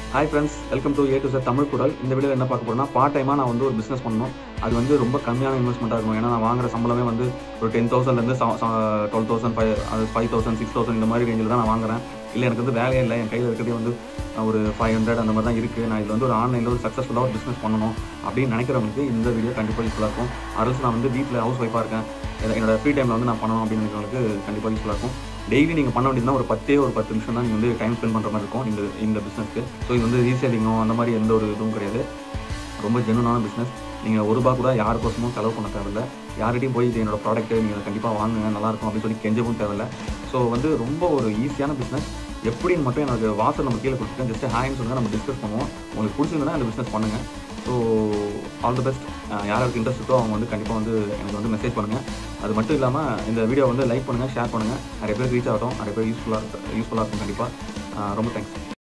hi friends welcome to A to சார் தமிழ் குரல் இந்த வீடியோ என்ன பார்க்க போறேன்னா பார்ட் டைமாக நான் வந்து ஒரு பிஸ்னஸ் பண்ணணும் அது வந்து ரொம்ப கம்மியான இன்வெஸ்ட்மெண்ட்டாக இருக்கும் ஏன்னா நான் வாங்குற சம்பளமே வந்து ஒரு டென் தௌசண்ட்லேருந்து டுவெல் தௌசண்ட் ஃபைவ் அது ஃபைவ் தௌசண்ட் சிக்ஸ் தௌசண்ட் இந்த மாதிரி ரேஞ்சில் தான் நான் வாங்குறேன் இல்லை எனக்கு வந்து வேலையே இல்லை என் கையில் இருக்கிறதே வந்து அஹ், ஒரு ஃபைவ் ஹண்ட்ரட் அந்த மாதிரி தான் இருக்குது நான் இதில் வந்து ஒரு ஆன்லைனில் ஒரு சக்ஸஸ்ஃபுல்லாக ஒரு பிஸ்னஸ் பண்ணணும் அப்படின்னு நினைக்கிறவங்களுக்கு இந்த வீடியோ கண்டிப்பாக யூஸ்ஃபுல்லாக இருக்கும் அரசு நான் வந்து வீட்டில் ஹவுஸ் ஒய்ஃபாக இருக்கேன் என- என்னோட ஃப்ரீ டைமில் வந்து நான் பண்ணணும் அப்படின்னு நினைக்கிறவங்களுக்கு கண்டிப்பாக யூஸ்ஃபுல்லாக இருக்கும் டெய்லி நீங்கள் பண்ண வேண்டியதுனா ஒரு பத்தே ஒரு பத்து நிமிஷம் தான் நீங்கள் வந்து டைம் ஸ்பெண்ட் பண்ணுற மாதிரி இருக்கும் இந்த இந்த பிஸ்னஸ்க்கு ஸோ இது வந்து ரீசேலிங்கோ அந்த மாதிரி எந்த ஒரு இதுவும் கிடையாது ரொம்ப ஜெனுனான பிஸ்னஸ் நீங்கள் ஒரு ரூபா கூட யாருக்கோசமும் செலவு பண்ண தேவையில்ல யார்கிட்டையும் போய் இது என்னோட ப்ராடக்ட் நீங்கள் கண்டிப்பாக வாங்குங்க நல்லாயிருக்கும் அப்படின்னு சொல்லி கெஞ்சவும் தேவையில்ல ஸோ வந்து ரொம்ப ஒரு ஈஸியான பிஸ்னஸ் எப்படின்னு மட்டும் எனக்கு வாசல் நம்ம கீழே கொடுத்துருக்கேன் ஜஸ்ட் ஹேன்னு சொல்லுங்கள் நம்ம டிஸ்கஸ் பண்ணுவோம் உங்களுக்கு பிடிச்சிருந்தா அந்த பிஸ்னஸ் பண்ணுங்கள் ஸோ ஆல் தி பெஸ்ட் யாருக்கு இன்ட்ரெஸ்ட் இருக்கோ அவங்க வந்து கண்டிப்பாக வந்து எனக்கு வந்து மெசேஜ் பண்ணுங்கள் அது மட்டும் இல்லாமல் இந்த வீடியோ வந்து லைக் பண்ணுங்கள் ஷேர் பண்ணுங்கள் நிறைய பேர் ரீச் ஆகட்டும் நிறைய பேர் யூஸ்ஃபுல்லாக இருக்கும் யூஸ்ஃபுல்லாக இருக்கும் கண்டிப்பாக ரொம்ப தேங்க்ஸ்